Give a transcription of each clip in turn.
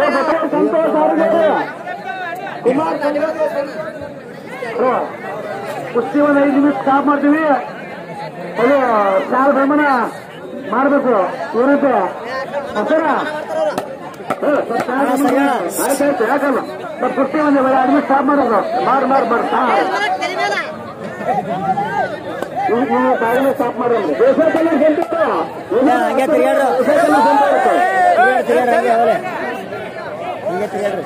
ಸಂತೋಷ್ ಅವರಿಗೆ ಕುಮಾರ್ ಹಲೋ ಕುಸ್ತಿ ಒಂದು ಐದು ನಿಮಿಷ ಸ್ಟಾಪ್ ಮಾಡ್ತೀವಿ ಅದು ಸಾಲ ಭ್ರಮಣ ಮಾಡಬೇಕು ಇರುತ್ತೆ ಸರ ಆಯ್ತಾಯ್ತು ಯಾಕಲ್ಲ ಸ್ವಲ್ಪ ಕುಸ್ತಿ ಒಂದು ಎರಡು ನಿಮಿಷ ಸ್ಟಾಪ್ ಮಾಡೋದು ಮಾಡಿ ಮಾಡಿ ಮಾಡಿ ನೀವು ಬಾಗಿಲು ಸ್ಟಾಪ್ ಮಾಡೋದು ದೇಶಕ್ಕೆಲ್ಲ ಗೆಲ್ತಿತ್ತು ಹಂಗೆ ತಿರ್ಗಾಡ್ರು. ದೇಶಕ್ಕೆಲ್ಲ ಗೆಲ್ತಿರುತ್ತೆ. ತಿರ್ಗಾಡ್ರಿ ಹಂಗೆ ಅವರೇ ಹಿಂಗೆ ತಿರ್ಗಾಡ್ರಿ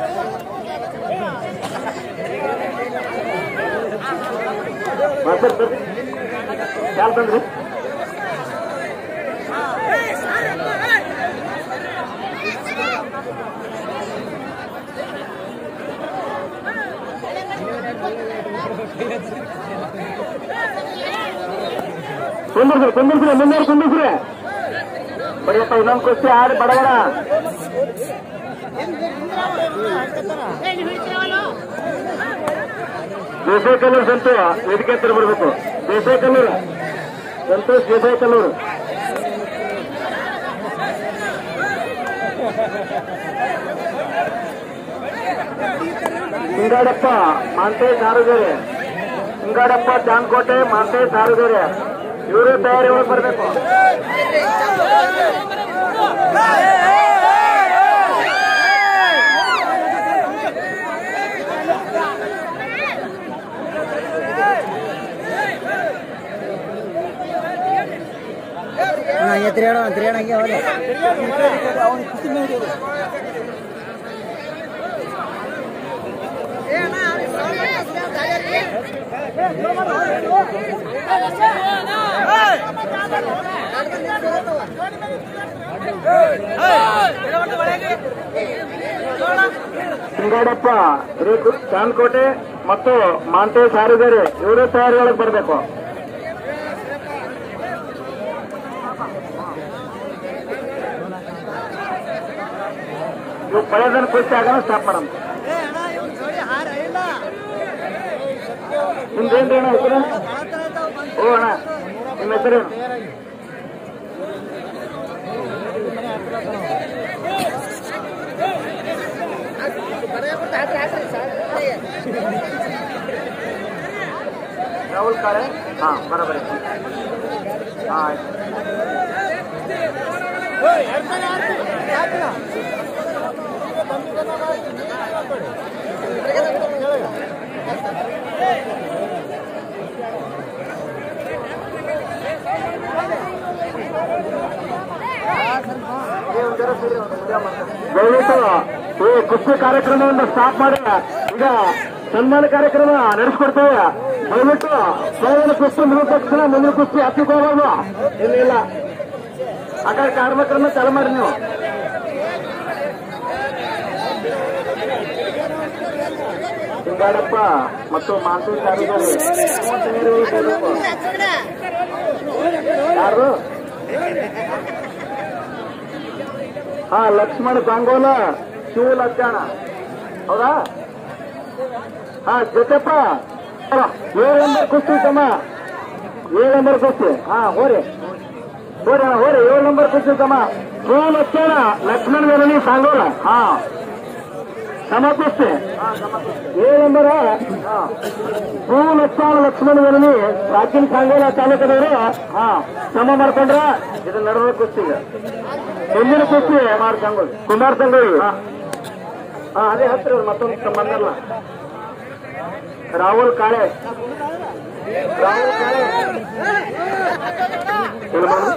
ಮಾಸ್ತರ್ ಬರ್ರಿ ಯಾರು ಬಂದ್ರಿ ಕುಂದಿರ್ಸ್ರಿ ಕುಂದಿರ್ಸ್ರಿ ಮುಂದೆ ಕುಂದಿರ್ಸ್ರಿ ಬಡಿಯಪ್ಪ ಇನ್ನೊಂದು ಕುಸ್ತಿ ಆಡಿ ಬಡಬಡ ದೇಸಾಯಿ ಕಲ್ಲೂರು ಸಂತು ವೇದಿಕೆ ಹತ್ತಿರ ಬರ್ಬೇಕು ದೇಸಾಯಿ ಕಲ್ಲೂರು ಸಂತೋಷ್ ದೇಸಾಯಿ ಕಲ್ಲೂರು ಹಿಂಗಾಡಪ್ಪ ಮಾಂತೇಶ್ ಆರುಗೇರಿ ಹಿಂಗಾಡಪ್ಪ ಚಾಂದ್ಕೋಟೆ ಮಾಂತೇಶ್ ಆರುಗೇರಿ ಇವರು ತಯಾರಿ ಒಳಗೆ ಬರಬೇಕು ಹಂಗೆ ತಿರ್ಗಾಡೋ ತಿರ್ಗಾಡ ಹಂಗೆ ಅವರೇ ಹಿಂಗಾಡಪ್ಪ ರೇಕು ಚಾಂದ್ಕೋಟೆ ಮತ್ತು ಮಾಂತೇಶ್ ಆರುಗೇರಿ ಇವರು ತಯಾರಿ ಒಳಗೆ ಬರಬೇಕು ಇವು ಪಳೆದನ ಕುಸ್ತಿ ಆಗೋಣ ಸ್ಟಾಪ್ ಮಾಡೋಣ ನಿಮ್ದೇನ್ರಿ ಅಣ್ಣ ಹೆಸರು ಓ ಅಣ್ಣ ನಿಮ್ಮ ಹೆಸರೇನು ರಾಹುಲ್ ಕಾಳೆ ಹಾ ಬರೋಬರಿ ಹಾ ಆಯ್ತು ದಯವಿಟ್ಟು ಈ ಕುಸ್ತಿ ಕಾರ್ಯಕ್ರಮವನ್ನು ಸ್ಟಾಪ್ ಮಾಡಿ ಈಗ ಸನ್ಮಾನ ಕಾರ್ಯಕ್ರಮ ನಡೆಸ್ಕೊಡ್ತೇವೆ ದಯವಿಟ್ಟು ಕೇವಲ ಕುಸ್ತಿ ಮುಗಿದ ತಕ್ಷಣ ಮುಂದಿನ ಕುಸ್ತಿ ಹತ್ತಿಗೆ ಹೋಗೋದು ಇಲ್ಲ ಆ ಕಡೆ ಕಾರ್ಮಿಕರನ್ನ ಚಾಲು ಮಾಡಿ ನೀವು ಸಿಂಗಾಡಪ್ಪ ಮತ್ತು ಮಾನ್ಸೂನ್ ಯಾರು ಹಾ ಲಕ್ಷ್ಮಣ ಸಾಂಗೋಲ ಶಿವ ಲಕ್ಷಣ ಹೌದಾ ಹಾ ಜೊತೆಪ್ಪ ಏಳು ನಂಬರ್ ಕುಸ್ತಿ ಸಮ ಏಳು ನಂಬರ್ ಕುಸ್ತಿ ಹಾ ಹೋರಿ ಹೋರಿ ಅಣ್ಣ ಹೋರಿ ಏಳು ನಂಬರ್ ಕುಸ್ತಿ ಸಮ ಶಿವ ಲಕ್ಷಣ ಲಕ್ಷ್ಮಣ ವೇಲನಿ ಸಾಂಗೋಲ ಹಾ ಸಮ ಕುಸ್ತಿ ಏಳು ನಂಬರ ಶಿವ ಲಕ್ಷಣ ಲಕ್ಷ್ಮಣ ವೇಲನಿ ಪ್ರಾಚೀನ ಸಾಂಗೋಲ ತಾಲೂಕದವರು ಹಾ ಸಮ ಮಾಡ್ಕೊಂಡ್ರ ಇದು ನಡೆದ ಕುಸ್ತಿಗೆ ಮುಂದಿನ ಕುಸ್ತಿ ಕುಮಾರ್ ಸಂಗೊಳ್ಳಿ ಕುಮಾರ್ ಸಂಗೊಳ್ಳಿ ಹಾ ಹಾ ಅದೇ ಹತ್ತಿರ ಮತ್ತೊಂದು ಬಂದಲ್ಲ ರಾಹುಲ್ ಕಾಳೆ ರಾಹುಲ್ ಕಾಳೆ ಏನು ಮಾಡೋದು?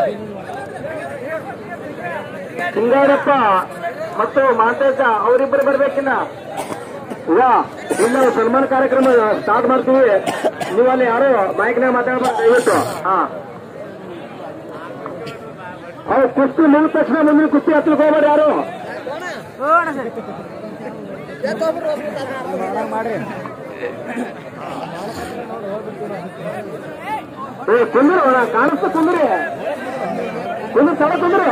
ಸಿಂಗಾರಪ್ಪ ಮತ್ತು ಮಾಂತೇಶ ಅವರಿಬ್ಬರು ಬರ್ಬೇಕಿನ್ನ ಈಗ ಇನ್ನು ಸನ್ಮಾನ ಕಾರ್ಯಕ್ರಮ ಸ್ಟಾರ್ಟ್ ಮಾಡ್ತೀವಿ ನೀವು ಅಲ್ಲಿ ಯಾರು ಮೈಕ್ನಾಗ ಮಾತಾಡ್ಬಾರ್ದು ದಯವಿಟ್ಟು ಹಾ ಅವ್ರು ಕುಸ್ತಿ ಮುಗಿದ ತಕ್ಷಣ ಮುಂದಿನ ಕುಸ್ತಿ ಹತ್ತಲಿಕ್ಕೆ ಹೋಗ್ಬೇಡಿ ಯಾರು ಮಾಡ್ರಿ ಏ ಕುಂದ್ರಿ ಅಣ್ಣ ಕಾಣಿಸ್ತಾ ಕುಂದ್ರಿ ಕುಂದ್ರ ಸಡ ಕುಂದ್ರಿ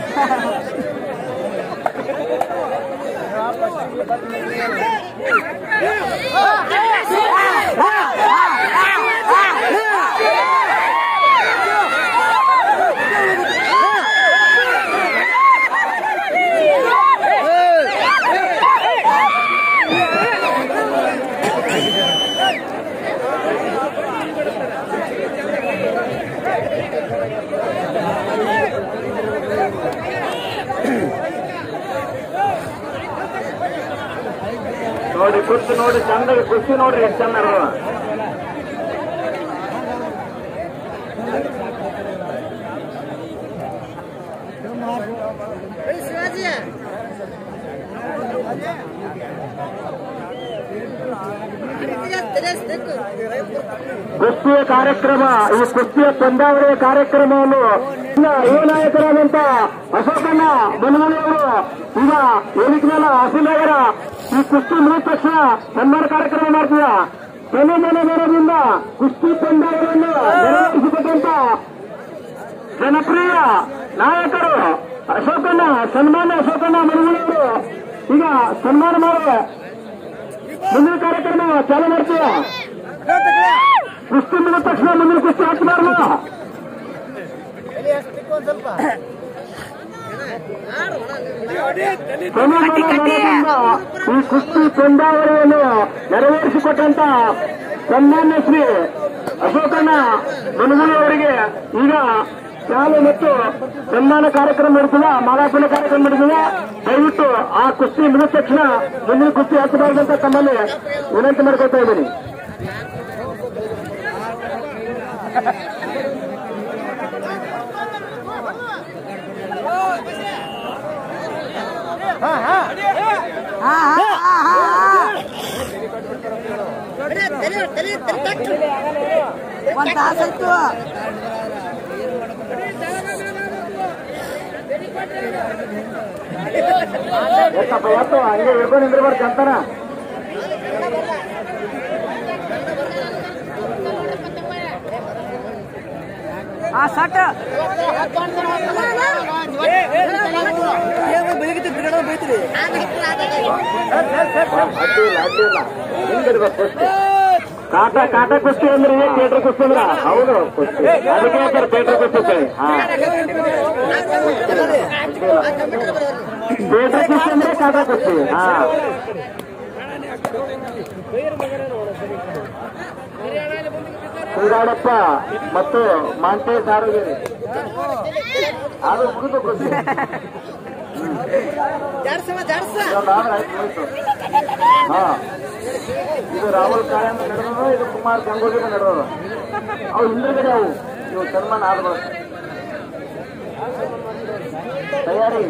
ಕೈಯಪ್ಪ ನೋಡಿ ಕುಸ್ತಿ ನೋಡಿ ಚಂದ ಕುಸ್ತಿ ನೋಡ್ರಿ ಎಷ್ಟು ಚಂದ ನಡೆದವ. ಕುಸ್ತಿಯ ಕಾರ್ಯಕ್ರಮ ಈ ಕುಸ್ತಿಯ ಪಂದ್ಯಾವಳಿಯ ಕಾರ್ಯಕ್ರಮವನ್ನು ಇನ್ನ ಯುವ ನಾಯಕರಾದಂತ ಅಶೋಕಣ್ಣ ಬನಮಣಿಯವರು ಈಗ ವೇದಿಕೆ ಮೇಲೆ ಹಸಿನಗರ ಈ ಕುಸ್ತಿ ಮುಗಿದ ತಕ್ಷಣ ಸನ್ಮಾನ ಕಾರ್ಯಕ್ರಮ ಮಾಡ್ತೀರ ಮನೆ ಮನೆ ಮನದಿಂದ ಕುಸ್ತಿ ಪಂದ್ಯಾವಳಿಯನ್ನು ನೆರವೇರಿಸಿಕೊಟ್ಟಂತ ಜನಪ್ರಿಯ ನಾಯಕರು ಅಶೋಕಣ್ಣ ಸನ್ಮಾನ್ಯ ಅಶೋಕಣ್ಣ ಮನಮಣಿಯವರು ಈಗ ಸನ್ಮಾನ ಮಾಡಿ ಮುಂದಿನ ಕಾರ್ಯಕ್ರಮ ಚಾಲು ಮಾಡ್ತೀವ ಕುಸ್ತಿ ಮುಗಿದ ತಕ್ಷಣ ಮುಂದಿನ ಕುಸ್ತಿ ಹಾಕ್ಬಾರ್ದು ಸಮಾಧಾನದಿಂದ ಈ ಕುಸ್ತಿ ಪಂದ್ಯಾವಳಿಯನ್ನು ನೆರವೇರಿಸಿಕೊಟ್ಟಂತ ಸನ್ಮಾನ್ಯ ಶ್ರೀ ಅಶೋಕಣ್ಣ ಮನಗುಳಿ ಅವರಿಗೆ ಈಗ ಶಾಲೆ ಮತ್ತು ಸನ್ಮಾನ ಕಾರ್ಯಕ್ರಮ ನಡೆಸಿದ ಮಾಲಾರ್ಪಣೆ ಕಾರ್ಯಕ್ರಮ ನಡೆಸಿದ ದಯವಿಟ್ಟು ಆ ಕುಸ್ತಿ ಮುಗಿದ ತಕ್ಷಣ ಮುಂದಿನ ಕುಸ್ತಿ ಹಾಕಬಾರ್ದಂತ ತಮ್ಮಲ್ಲಿ ವಿನಂತಿ ಮಾಡ್ಕೊತಾ ಇದ್ದೀನಿ ಒಂದ್ ತಾಸಾಯ್ತು ಎತ್ತಪ್ಪ ಎತ್ತು ಹಂಗೆ ಹಿಡ್ಕೊಂಡು ನಿಂದಿರ್ಬಾರ್ದು ಅಂತಾನ ಆ ಸಟ್ ಬೆಳಗ್ಗೆ ತಿರ್ಗಾಡ ಬೈತ್ರಿ ಅಡ್ಡಿಲ್ಲ ಅಡ್ಡಿಲ್ಲ ಹಿಂದಿರ್ಬೇಕು ಕುಸ್ತಿ ಕಾಟ ಕಾಟ ಕುಸ್ತಿ ಅಂದ್ರೆ ಥಿಯೇಟರ್ ಕುಸ್ತಿ ಅಂದ್ರ ಹೌದು ಕುಸ್ತಿ ಅದಕ್ಕೆ ಹೇಳ್ತಾರೆ ಥಿಯೇಟರ್ ಕುಸ್ತಿ ಅಂತೇಳಿ ಹಾ ಥಿಯೇಟರ್ ಕುಸ್ತಿ ಅಂದ್ರೆ ಕಾಟ ಕುಸ್ತಿ ಹಾ ಸುಂಗಾಡಪ್ಪ ಮತ್ತು ಮಾಂಟೇಶ್ ಆರೋಗ್ಯರಿ ಅದು ಮುಗಿದು ಕುಸ್ತಿ ಜಾಡ್ಸವ ಜಾಡ್ಸ ಇದೊಂದು ಆದ್ರೆ ಆಯ್ತು ಮುಗೀತು. ಹಾ ಇದು ರಾಹುಲ್ ಕಾಯಂ ನಡೆದದ ಇದು ಕುಮಾರ್ ಗಂಗೂಲಿ ನಡೆದದ ಅವು ಹಿಂದ್ಗಡೆ ಅವು ಇವು ಸನ್ಮಾನ ಆದಗಳು ತಯಾರಿ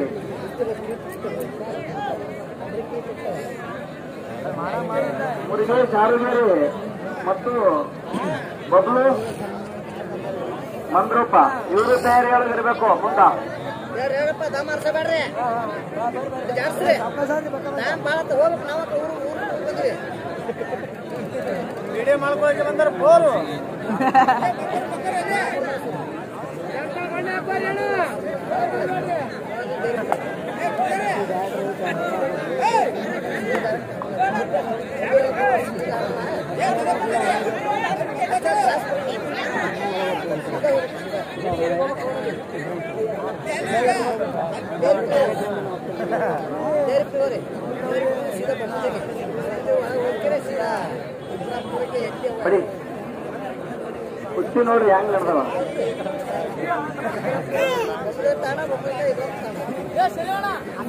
ಮುರುಗೇಶ್ ಆರುಗೇರಿ ಮತ್ತು ಬಬ್ಲು ಮಂದ್ರಪ್ಪ ಇವರು ತಯಾರಿಯೊಳಗಿರ್ಬೇಕು ಮುಂದ ಹೇಳಪ್ಪ ದಮ್ ಆರ್ಸಬೇಡ್ರಿ ಜಾಡ್ಸ್ರಿ ನಾನ್ ಬಾಳ ಹೋಗ್ಬೇಕು ನಾವ ಊರು ಊರು ಬಂದ್ರಿ ವಿಡಿಯೋ ಮಾಡ್ಕೊಳಕ್ಕೆ ಬಂದಾರ ಬೋರು ಡೈರೆಕ್ಟ್ ಹೋಗ್ರಿ ಸೀದಾ ಬಂದಿಗೆ ಹೋಗ್ತಾರೆ ಸೀದಾ ಪುರಕ್ಕೆ ಎಟ್ಟಿ ಬಡಿ ಕುಸ್ತಿ ನೋಡ್ರಿ ಹೆಂಗ್ ನಡೆದವ ಒಬ್ಬರೇ ತಾಣ ಒಬ್ಬರಿಗೆ ಇದೊಂದು ತಾಣ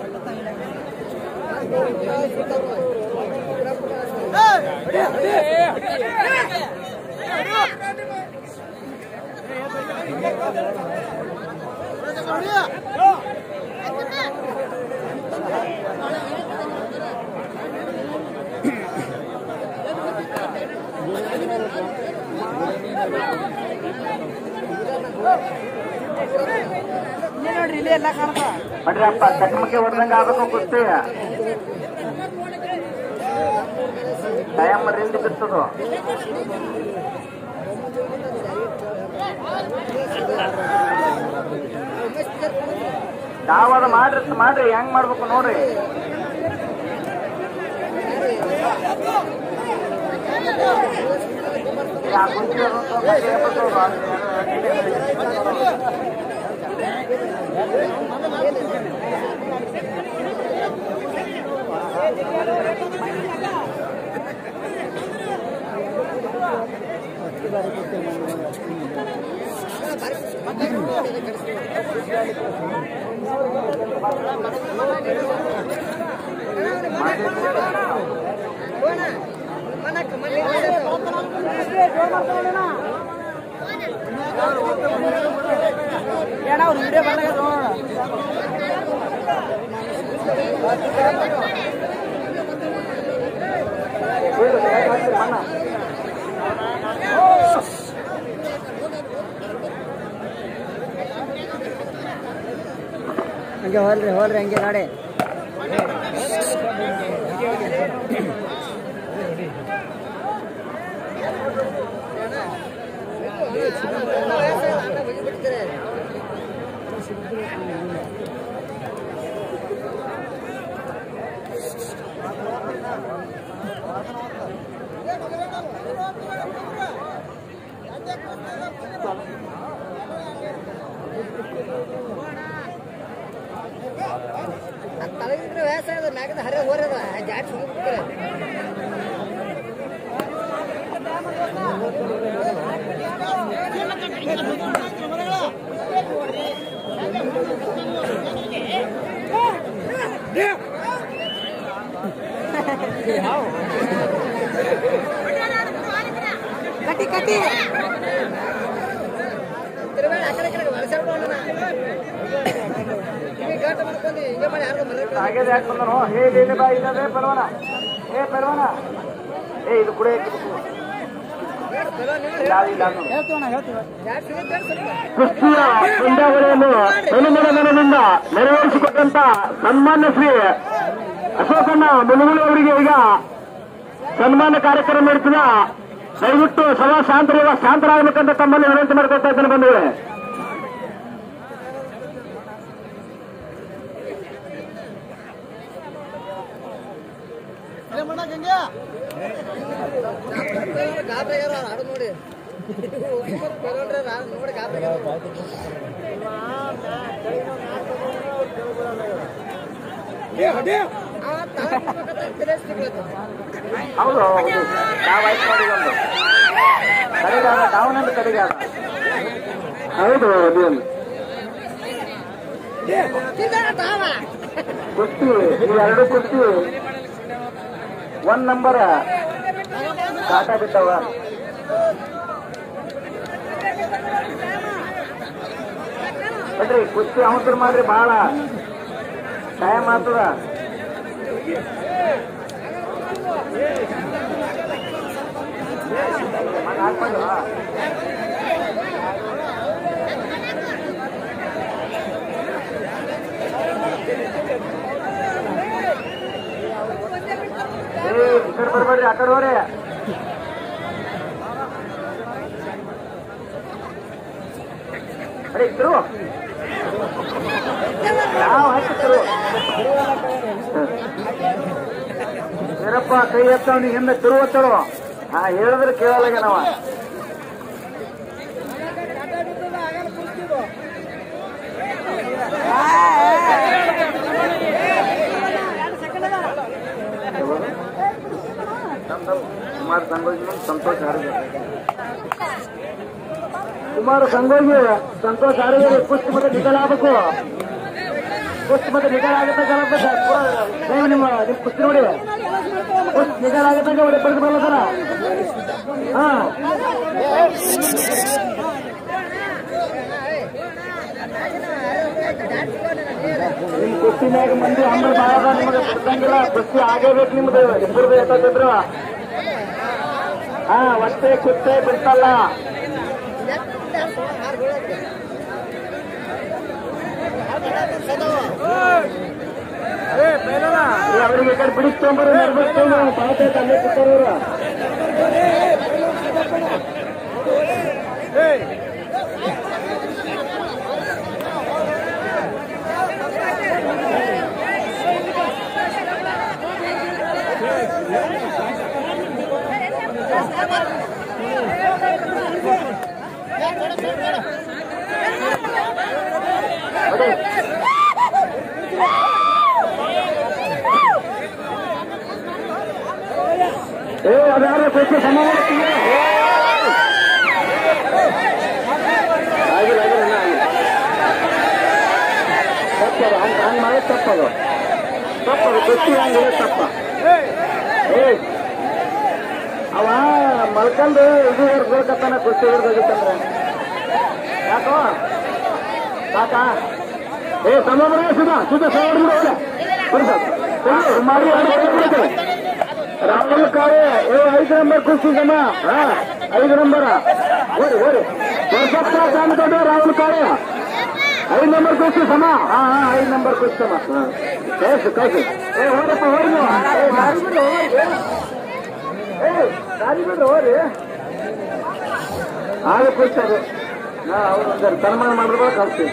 ನೋಡ್ರಿ ಇಲ್ಲಿ ಎಲ್ಲ ಕಾಣ್ತಾ ಬಡ್ರಿ ಅಪ್ಪ ಚಕಮಕಿ ಹೊಡೆದಂಗ ಆಗ್ಬೇಕು ಕುಸ್ತಿ ಟೈಮ್ ರಿಂದ ಬಿರ್ತದ ಯಾವ್ದು ಮಾಡ್ರಿ ಮಾಡ್ರಿ ಹೆಂಗ್ ಮಾಡ್ಬೇಕು ನೋಡ್ರಿ ಹಂಗೆ ಹೋಲ್ರಿ ಹೋಲ್ರಿ ಹಂಗೆ ಗಾಡಿ ತಳಗಿದ್ರೆ ವ್ಯವಸಾಯ ಅದ ಮ್ಯಾಗದ ಹರಿದ ಹೋರದ ಜಾಟ್ ಸುಗಿಬಿಡ್ತಾರೆ ಕಟ್ಟಿ ಕಟ್ಟಿ ತಿರುಬೇಡ ಆ ಕಡೆ ಈ ಕಡೆ ವಲಸೆ ಬಿಡೋಣ ಹಿಂಗೆ ಗಾಟ ಮಾಡ್ಕೊಂಡು ಹಿಂಗೆ ಮಾಡಿ ಯಾರ್ದು ಮನೆ ಹಾಗೆ ಯಾಕೆ ಬಂದನು ಹೇ ಲೇ ಬಾ ಇಲ್ಲದೆ ಪರವಾನ ಏ ಪರವಾನ ಏ ಇದು ಕುಡಿಯ ಕುಸ್ತಿಯ ಪಂದ್ಯಾವಳಿಯನ್ನು ಅನುಮೋದನದಿಂದ ನೆರವೇರಿಸಿಕೊಟ್ಟಂತ ಸನ್ಮಾನ್ಯ ಶ್ರೀ ಅಶೋಕಣ್ಣ ಮುನುಗುಳಿ ಅವರಿಗೆ ಈಗ ಸನ್ಮಾನ ಕಾರ್ಯಕ್ರಮ ಇರ್ತದ ದಯವಿಟ್ಟು ಸದಾ ಶಾಂತರ ಶಾಂತರಾಗಬೇಕಂತ ತಮ್ಮಲ್ಲಿ ವಿನಂತಿ ಮಾಡ್ಕೊಳ್ತಾ ಇದ್ದೇನೆ ಬಂದಿವೆ ಗಾಬರಿ ಹಾಡು ನೋಡಿ ನೋಡಿ ಗಾಬರಿ ಹೌದು ಹೌದು ನಾವು ಆಯ್ತು ಮಾಡಿದೊಂದು ಕಡೆಗಾದ ಕಾವನಂದು ಕಡೆಗಾದ ಹೌದು ಅದೇನು ಕುಸ್ತಿ ಈ ಎರಡು ಕುಸ್ತಿ ಒಂದ್ ನಂಬರ್ ಕಾಟ ಬಿದ್ದವ ನೋಡ್ರಿ ಕುಸ್ತಿ ಅವಸರ ಮಾಡ್ರಿ ಬಹಳ ಟೈಮ್ ಆಗ್ತದ ಮಣ್ಣ್ ಹಾಕ್ಬಾರ್ದು. ಏ ಈ ಕಡೆ ಬರ್ಬೇಡ್ರಿ ಆ ಕಡೆ ಹೋರಿ ಅರೆ ಇದ್ರು ಯಾವ ಹಚ್ಚಿದ್ರು ಏನಪ್ಪ ಕೈ ಎತ್ತವ್ ನೀ ಹಿಂದೆ ತಿರುವತ್ತಳು ಹಾ ಹೇಳಿದ್ರೆ ಕೇಳಲ್ಲ ನಾವ ಕುಮಾರ್ ಸಂಗೋಜಿ ಸಂತೋಷ್ ಹಾರಿಗೆ ಕುಮಾರ್ ಸಂಗೋಜಿ ಸಂತೋಷ್ ಹಾರಿಗೆ ಕುಸ್ತಿ ಮತ್ತೆ ನಿಗಲ್ ಆಗ್ಬೇಕು ಕುಸ್ತಿ ಮತ್ತೆ ನಿಗಲ್ ಆಗುತ್ತೆ ನೀವು ನಿಮ್ಮ ನಿಮ್ ಕುಸ್ತಿ ನೋಡಿ ಕುಸ್ತಿ ನಿಗಲ್ ಆಗುತ್ತೆ ಹೊಡೆ ಪಡೆದು ಬರಲ್ಲ ಹಾ ನಿಮ್ ಕುಸ್ತಿನಾಗ ಮಂದಿ ಹಂಬಲ್ ಬಾಳ ನಿಮಗೆ ಬಿಟ್ಟಂಗಿಲ್ಲ ಕುಸ್ತಿ ಆಗೇಬೇಕು ನಿಮ್ದು ಇಬ್ಬರದು ಎತ್ತಿದ್ರು ಹಾ ಒಟ್ಟೆ ಕುತ್ತೆ ಬಿಡ್ತಲ್ಲ ಏ, ಅವ್ರಿಗೆ ಈ ಕಡೆ ಬಿಡಿಸ್ಕೊಂಬರು ನಡ್ಬಿಡ್ಕೊಂಡು ಪಾತೆ ತಲೆ ಕೂತಾರವ್ರು ಏ ಅದಾರ ಕೊಟ್ಟು ಸಮ ಮಾಡ್ತೀಯ? ಆಗಿಲ್ಲ ಆಗಿಲ್ಲ ಇನ್ನ ಆಗಿಲ್ಲ ತಪ್ಪದು ಹಂಗ ಹಂಗ ಮಾಡಿ ತಪ್ಪದು ತಪ್ಪದು ಕುಸ್ತಿ ಹಂಗಿಲ್ಲ ತಪ್ಪ ಏ ಅವ ಮಲ್ಕಂದು ಇದು ಹೊಡ್ಕೊಳ್ಕತ್ತಾನ ಕುಸ್ತಿ ಹೊಡ್ಕೋಗಿತ್ತಂದ್ರೆ ಯಾಕೋ ಸಾಕಾ ಏ ಸಮ ಬರ ಸುಧಾ ಸುಧಾ ಸಮ ಹೊಡ್ಬಿಡು ಹೋಗ್ಲೆ ಮಾಡಿ ಹೊಡ್ಬಿಡ್ತಾರೆ ರಾಹುಲ್ ಕಾಳೆ ಏ ಐದು ನಂಬರ್ ಕುಸ್ತಿ ಸಮ ಹಾ ಐದು ನಂಬರ ಓಡಿ ಓಡಿ ವರ್ಷಪ್ಪ ಕಾಣ್ಕೊಂಡು ರಾಹುಲ್ ಕಾಳೆ ಐದು ನಂಬರ್ ಕುಸ್ತಿ ಸಮ ಹಾ ಹಾ ಐದು ನಂಬರ್ ಕುಸ್ತಿ ಸಮ ಹಾ. ಕಳ್ಸು ಕಳ್ಸು ಏ ಹೋರಪ್ಪ ಹೋರಿ ನೀವು ಏ, ದಾರಿ ಬಿಡ್ರಿ ಹೋರಿ ಏ ದಾರಿ ಬಿಡ್ರಿ ಹೋರಿ ಆಗ ಕುಸ್ತಿ ಅದು ನಾ ಅವ್ರು ಒಂದ್ಸರಿ ಸನ್ಮಾನ ಮಾಡಿದ್ರೆ ಕಳ್ಸ್ತೀವಿ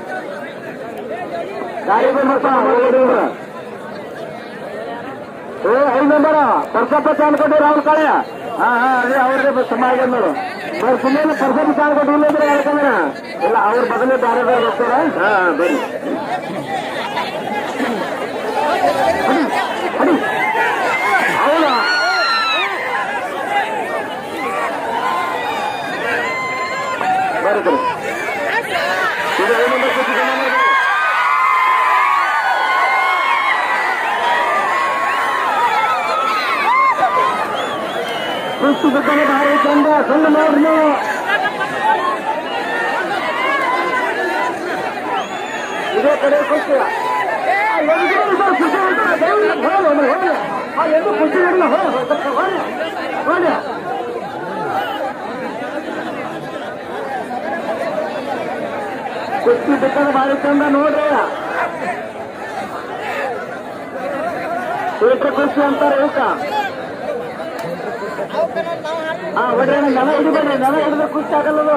ದಾರಿ ಬಿಡ್ರಪ್ಪ ಹೋಗ್ರಿ ಏ ಐದು ನಂಬರ ಪರ್ಸಪ್ಪ ಕಾಣ್ಕೊಂಡು ರಾಹುಲ್ ಕಾಳೆ ಹಾ ಹಾ ಅದೇ ಅವ್ರದೇ ಸಮಾಜ ನೋಡು ಅವ್ರು ಸುಮ್ಮನೆ ಪರ್ಸಪ್ಪ ಕಾಣ್ಕೊಂಡು ಇಲ್ಲಂದ್ರೆ ಹೇಳ್ಕೊಂಡ್ರ ಇಲ್ಲ ಅವ್ರ ಬದಲೇ ಬೇರೆ ಬೇರೆ ಬರ್ತಾರ ಹಾ ಬನ್ನಿ ಅಡಿ, ಅಡಿ. ಹೌದಾ ಬರ್ರಿ ಬರ್ರಿ. ಇದು ಐದು ನಂಬರ್ ಕೂತಿ ಜಮಾ ಮಾಡಿ. ಕುಸ್ತಿ ಬಿಟ್ಟರೆ ಭಾರಿ ಚಂದ ಸುಳ್ಳು ನೋಡ್ರಿ ನೀವು ಇದೇ ಕಡೆ ಕುಸ್ತಿ ಆ, ಎಲ್ರೂ ಇದ್ದಾರೆ, ಖುಷಿ ಇದ್ದಾರೆ, ದಯವಿಟ್ಟು ಹೋಗಿ, ಒಮ್ಮೆ ಹೋಗಿ. ಆ, ಎಲ್ರೂ ಖುಷಿ ಇರಲ್ಲ, ಹೋಗಿ, ಹೋಗಿ, ಹೋಗಿ. ಹೋಗಿ. ಕುಸ್ತಿ ಬಿಟ್ಟರೆ ಭಾರಿ ಚಂದ ನೋಡ್ರಿ ಥಿಯೇಟರ್ ಕುಸ್ತಿ ಅಂತಾರೆ ಇವಕ್ಕ ಹಾ ಹೊಡ್ರಿ ನೆಲ ಹಿಡಿಬೇಡ್ರಿ ನೆಲ ಹಿಡಿದ್ರೆ ಕುಸ್ತಿ ಆಗಲ್ಲದು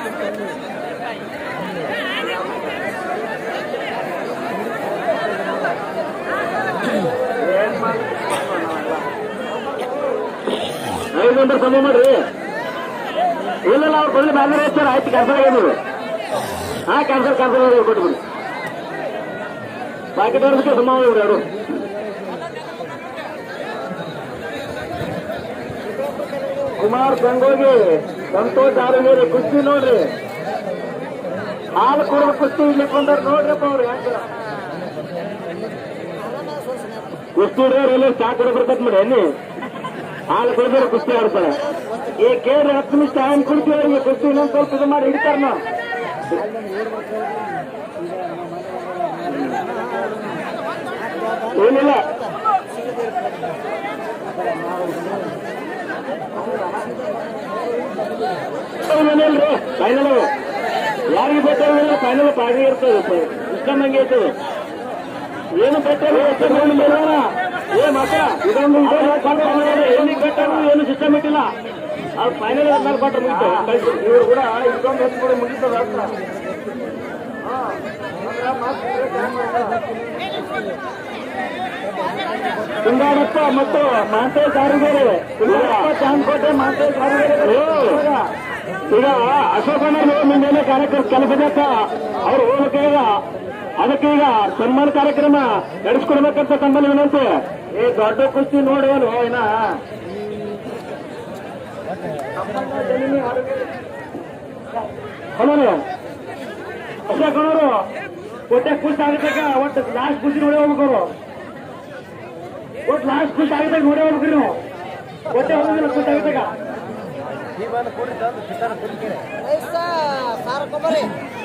ಐದು ನಂಬರ್ ಸಮ ಮಾಡ್ರಿ ಇಲ್ಲ ಅವ್ರು ಕೊಡ್ಲಿ ಬ್ಯಾನರ್ ಹೆಚ್ಚಾರ ಆಯ್ತು ಕ್ಯಾನ್ಸಲ್ ಆಗಿದ್ರು ಹಾ ಕ್ಯಾನ್ಸಲ್ ಕ್ಯಾನ್ಸಲ್ ಆಗಿ ಕೊಟ್ಬಿಡಿ ಬಾಕಿ ದೊಡ್ಡದಕ್ಕೆ ಸಮ ಹೋಗ್ರಿ ಅವರು ಕುಮಾರ್ ಗಂಗೋಗಿ ಸಂತೋಷ್ ಆರೋಗ್ಯ ಕುಸ್ತಿ ನೋಡ್ರಿ ಹಾಲು ಕೊಡುವ ಕುಸ್ತಿ ಇಲ್ಲಿ ಕೊಂಡವ್ರು ನೋಡ್ರಪ್ಪ ಅವ್ರು ಯಾಕೆ ಕುಸ್ತಿ ಹಿಡಿಯೋರು ಇಲ್ಲ ಚಾ ಕೊಡ ಬರ್ತೈತ್ ಮಾಡಿ ಎಣ್ಣಿ ಹಾಲು ಕುಡಿದ್ರೆ ಕುಸ್ತಿ ಆಡ್ತಾರೆ ಈ ಕೇಳ್ರಿ ಹತ್ತು ನಿಮಿಷ ಟೈಮ್ ಕೊಡ್ತೀವಿ ಅವ್ರಿಗೆ ಕುಸ್ತಿ ಇನ್ನೊಂದು ಸ್ವಲ್ಪ ಇದು ಮಾಡಿ ಹಿಡಿತಾರ ನಾವು ಏನಿಲ್ಲ ಮನೆಯಲ್ರಿ ಫೈನಲ್ ಯಾರಿಗೆ ಬೇಕಾಗಿಲ್ಲ ಫೈನಲ್ ಪಾಡಿ ಇರ್ತದೆ ಸಿಸ್ಟಮ್ ಹಂಗೆ ಇರ್ತದೆ ಏನು ಬೇಕಾದ್ರೆ ಏ ಮಕ್ಕ ಇದೊಂದು ಏನು ಬೇಕಾದ್ರೂ ಏನು ಸಿಸ್ಟಮ್ ಇಟ್ಟಿಲ್ಲ ಅದು ಫೈನಲ್ ಮೇಲೆ ಕೊಟ್ಟ ಮುಗಿತು ಇವ್ರು ಕೂಡ ಇದೊಂದು ಹೊತ್ತು ಕೂಡ ಮುಗಿತದ ಹತ್ರ ತುಂಗಾರಪ್ಪ ಮತ್ತು ಮಾಂತೇಶ್ ಕಾರಿಗೆರೆ ತುಂಗಾರಪ್ಪ ಚಾಂದ್ಕೋಟೆ ಮಾಂತೇಶ್ ಕಾರಿಗೆರೆ ಈಗ ಅಶೋಕಣ್ಣರು ನಿನ್ನೇನೆ ಕಾರ್ಯಕ್ರಮ ಕೆಲಸದಕ್ಕ ಅವ್ರು ಹೋಗ್ಬೇಕು ಈಗ ಅದಕ್ಕೆ ಈಗ ಸನ್ಮಾನ ಕಾರ್ಯಕ್ರಮ ನಡೆಸ್ಕೊಡ್ಬೇಕಂತ ತಮ್ಮಲ್ಲಿ ವಿನಂತಿ ಏ ದೊಡ್ಡ ಕುಸ್ತಿ ನೋಡಿ ಏನು ಏನ ಹಲೋ ಅಶೋಕಣ್ಣವರು ಒಟ್ಟೆ ಕುಸ್ತಿ ಆಗದಾಗ ಒಟ್ಟು ಲಾಸ್ಟ್ ಕುಸ್ತಿ ನೋಡಿ ಹೋಗ್ಬೇಕು ಅವರು ಒಟ್ಟು ಲಾಸ್ಟ್ ಕುಸ್ತಿ ಆಗಿದಾಗ ನೋಡಿ ಹೋಗ್ಬೇಕ್ರಿ ನೀವು ಒಟ್ಟೆ ಹೋಗಿಲ್ಲ ಕುಸ್ತಿ ಆಗಿದಾಗ ಸಾರಕೊಂಬರಿ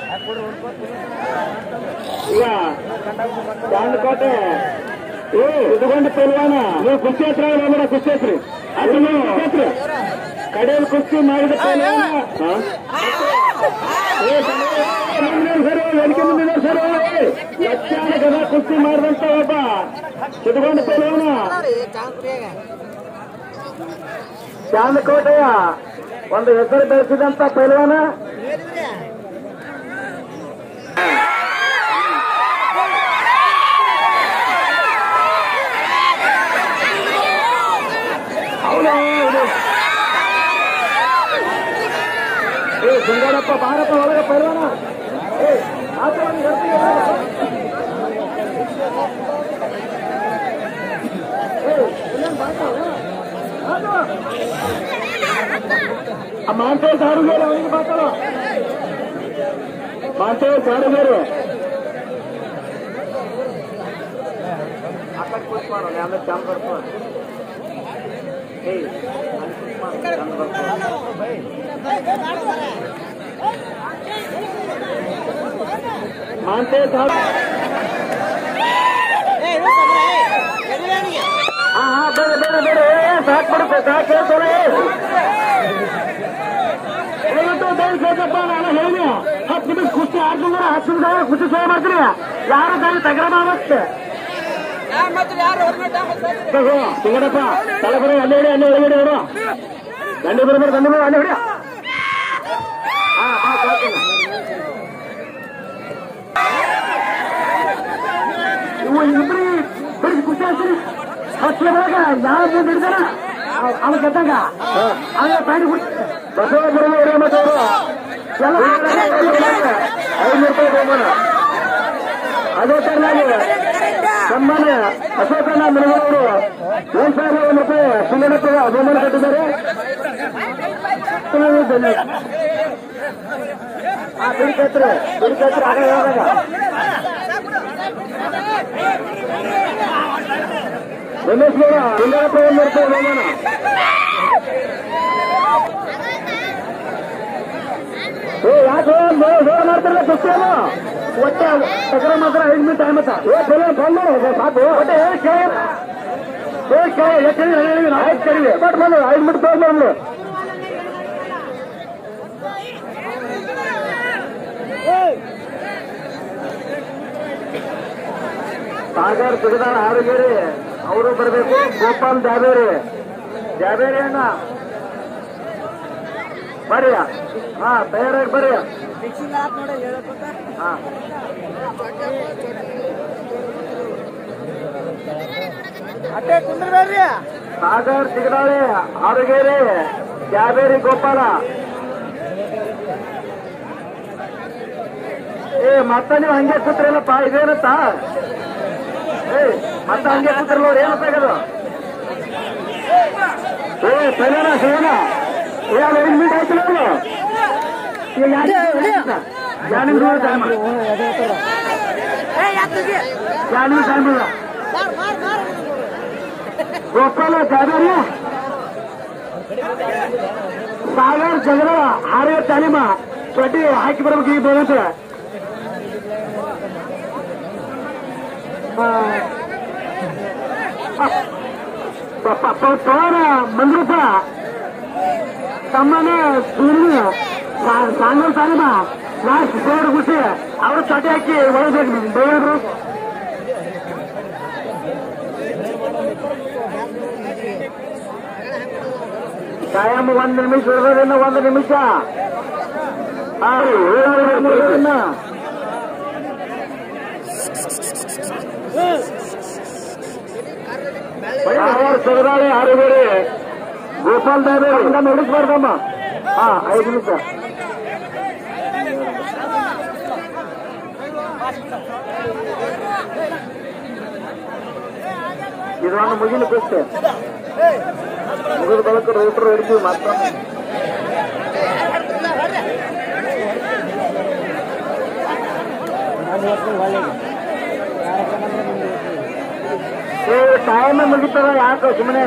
ಈಗ ಚಾಂದಕೋಟೆ ಏ ಇದುಗೊಂಡು ಪೈಲ್ವಾನ ನೀವು ಕುಸ್ತಿ ಹತ್ರ ಬೇಡ ಕುಸ್ತಿ ಹತ್ರಿ ಅದು ನೀವು ಕುಸ್ತಿ ಹತ್ರಿ ಕಡೆಯಲ್ಲಿ ಕುಸ್ತಿ ಮಾಡಿದ ಪೈಲ್ವಾನ ಹಾ? ಏ, ಮುಂದಿನ ಸರ್ ವೇದಿಕೆ ಮುಂದಿನ ಸರ್ ಲಕ್ಷಾನ ಗದ ಕುಸ್ತಿ ಮಾಡಿದಂತ ಒಬ್ಬ ಇದುಗೊಂಡು ಪೈಲ್ವಾನ ಚಾಂದ್ರಿಯಾಗ ಚಾಂದಕೋಟೆಯ ಒಂದು ಹೆಸರು ಬೆಳೆಸಿದಂತ ಪೈಲ್ವಾನ ಹೇಳಿದ್ರೆ ಹೌದು ಹೌದು ಬಾರಪ್ಪ ಬಾರಪ್ಪ ಒಳಗೆ ಪೈಲ್ವಾನ ಏ ಆತ ಒಂದು ಹೇಳ್ತೀನಿ ಮಾಂತೆ ಜಾಡುಗೇರು ಅವನಿಗೆ ಮಾತಾಡೋ ಮಾಂತೆ ಜಾಡುಗೇರು ಆ ಕಡೆ ಕೂತ್ ಮಾಡು ಆಮೇಲೆ ಚಾಮ್ ಬರ್ಕೊ ಏಯ್ ಅಲ್ಲಿ ಕೂತ್ ಮಾಡು, ಚಂದ ಬರ್ಕೊ. ಮಾಂತೆ ಜಾಡು ಹಾ ಹಾ ಬೇಡ ಬೇಡ ಬೇಡ ಏ ಸಾಕ್ ಬಿಡುತ್ತೆ ಸಾಕ್ ಹೇಳ್ತಾನೆ ದಯವಿಟ್ಟು ದಯ ಸೇಕಪ್ಪ ನಾನು ಹೇಳಿ ಹತ್ತು ನಿಮಿಷ ಕುಸ್ತಿ ಆಡ್ತಿದ್ರೆ ಹತ್ತು ನಿಮಿಷ ಕುಸ್ತಿ ಸೇವೆ ಮಾಡ್ತೀನಿ ಯಾರು ದಾರಿ ತಗರ ಮಾಡತ್ತೆ ಸಿಗಡಪ್ಪ ತಲೆ ಬರೋ ಅಲ್ಲೇ ಹಿಡಿ ಅಲ್ಲೇ ಒಳಗಡೆ ಅವರು ದಂಡಿ ಬರ್ಬೇಕು ದಂಡಿ ಬರೋ ಅಲ್ಲೇ ಹಿಡಿ ಹಾ ಹಾ ಸಾಕಿಲ್ಲ ಇವು ಇಬ್ಬರಿ ಬಿಡಿಸಿ ಖುಷಿ ಆಗ್ತೀರಿ ಹತ್ತು ಒಳಗ ಯಾವ ಮುಂದೆ ಹಿಡಿದಾರ ಅವ ಗೆದ್ದಂಗ ಅವನ ಪಾಡಿ ಬಸವ ಬರುವ ರೇಮಠವರು ಎಲ್ಲ ಐನೂರು ರೂಪಾಯಿ ಬಹುಮಾನ ಅದೇ ತರನಾಗಿ ಸನ್ಮಾನ್ಯ ಅಶೋಕಣ್ಣ ಮಿನಗವರು ಒಂದ್ ಸಾವಿರ ಒಂದು ರೂಪಾಯಿ ಸಿಂಗಡಕ್ಕೆ ಬಹುಮಾನ ಕಟ್ಟಿದ್ದಾರೆ ಧನ್ಯವಾದ. ಆ ಬಿಡಿಕತ್ರೆ ಬಿಡಿಕತ್ರೆ ಆಗ ಯಾವಾಗ ರಮೇಶ್ ಗೌಡ ಸಿಂಗಡಪ್ಪ ಒಂದು ರೂಪಾಯಿ ಬಹುಮಾನ ಏ ಯಾಕೆ ಜೋರ ಮಾಡ್ತಾರಲ್ಲ ಕುಸ್ತಿಯಲ್ಲ ಒಟ್ಟೆ ತಗರ ಮಾತ್ರ ಐದು ಮಿನಿಟ್ ಟೈಮ್ ಆತ ಏ ಚಲೋ ಫೋನ್ ಮಾಡು ಸಾಕು ಒಟ್ಟೆ ಏ ಕೇಳ ಏ ಕೇಳ ಎಷ್ಟು ಹೇಳಿ ಆಯ್ತು ಕರೀವಿ ಬಟ್ ಮಾಡು ಐದು ಮಿನಿಟ್ ತೋರ್ ಮಾಡು ಸಾಗರ್ ಸಿಗದಾರ ಆರುಗೇರಿ ಅವರು ಬರಬೇಕು ಗೋಪಾಲ್ ಜಾಬೇರಿ ಜಾಬೇರಿ ಅಣ್ಣ ಬರ್ರಿ ಹಾ ತಯಾರಾಗಿ ಬರ್ರಿ ಹಾ ಅಟ್ಟೆ ಕುಂದ್ರಬೇಡ್ರಿ ಸಾಗರ್ ಸಿಗದಾಳೆ ಆರುಗೇರಿ ಜಾಬೇರಿ ಗೋಪಾಲ ಏ ಮತ್ತ ನೀವು ಹಂಗೆ ಕೂತ್ರಲ್ಲಪ್ಪ ಇದೇನತ್ತ ಏ ಮತ್ತ ಹಂಗೆ ಕೂತ್ರಲ್ಲ ಅವ್ರು ಏನಪ್ಪ ಇದು ಏ ಸರಿನಾ ಶಿವನ ಏ ಅಲ್ಲಿ ಐದು ಮಿನಿಟ್ ಆಯ್ತು ನೋಡು ಈಗ ಎರಡು ನಿಮಿಷ ಟೈಮ್ ಎರಡು ನಿಮಿಷ ಟೈಮ್ ಇಲ್ಲ ಮಾರ್ ಮಾರ್ ಮಾರ್ ಗೋಪಾಲ ಜಾಬೇರಿ ಸಾಗರ್ ಜಗಳ ಹಾರೇ ತಾಲೀಮ ಚಡ್ಡಿ ಹಾಕಿ ಬರ್ಬೇಕು ಈಗ ಬೇಕಂತ ಪವನ ಮಂದ್ರಪ್ಪ ತಮ್ಮನೇ ಸುನಿ ಸಾಂಗಲ್ ತಾಲೀಮ ಲಾಸ್ಟ್ ಸೇರ್ ಗುಸಿ ಅವರು ಚಡ್ಡಿ ಹಾಕಿ ಒಳಬೇಕು ಬೇರೆ ಕಾಯಂ ಒಂದು ನಿಮಿಷ ಇರೋದ್ರಿಂದ ಒಂದು ನಿಮಿಷ ಹಾ, ಇರೋದ್ರಿಂದ ಯಾವ್ಯಾವ ಸಗದಾಳಿ ಆರುಬೇಡಿ ಗೋಪಾಲ್ ದಾಬೆ ಹಂಗ ನಡೆಸ್ಬಾರ್ದಮ್ಮ ಹಾ ಐದು ನಿಮಿಷ ಇದೊಂದು ಮುಗಿಲು ಕುಸ್ತೆ ಮುಗಿದ ಬಳಕ ರೈತರು ಹಿಡಿತೀವಿ ಮಾತ್ರ ಏ ಟೈಮ್ ಮುಗಿತದ ಯಾಕೆ ಸುಮ್ಮನೆ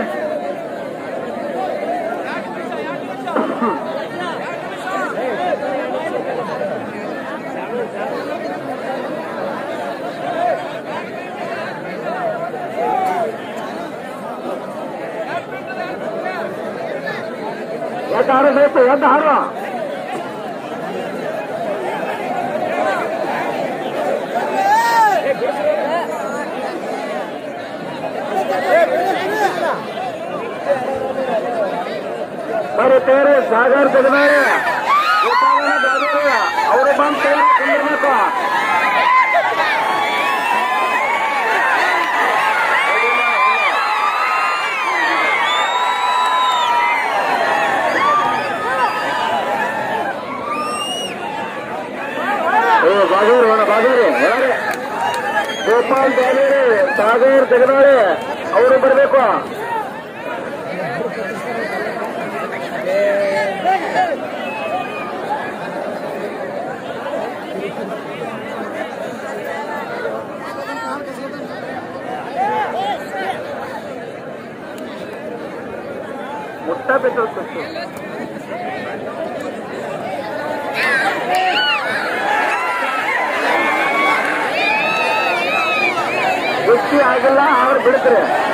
ಎದ್ದು ಹಾರು ಬೇಕು ಎದ್ದು ಹಾರು ಬರೀ ತೇರೆ ಸಾಗರ್ ತೆಗೆದಾರೆ ಅವರು ಬಂದು ತೇರೆ ಕುಂದಿರ್ಬೇಕು ಸಾಗರಿ ಒಳಗೆ ಗೋಪಾಲ್ ಬೇಲೇರಿ ಸಾಗರ್ ಜಗದಾಳೆ ಅವರು ಬರಬೇಕು ಮುಟ್ಟ ಪೆಟ್ರೋಲ್ ಖರ್ಚು ಕುಸ್ತಿ ಆಗಿಲ್ಲ ಅವ್ರು ಬಿಡ್ತಾರೆ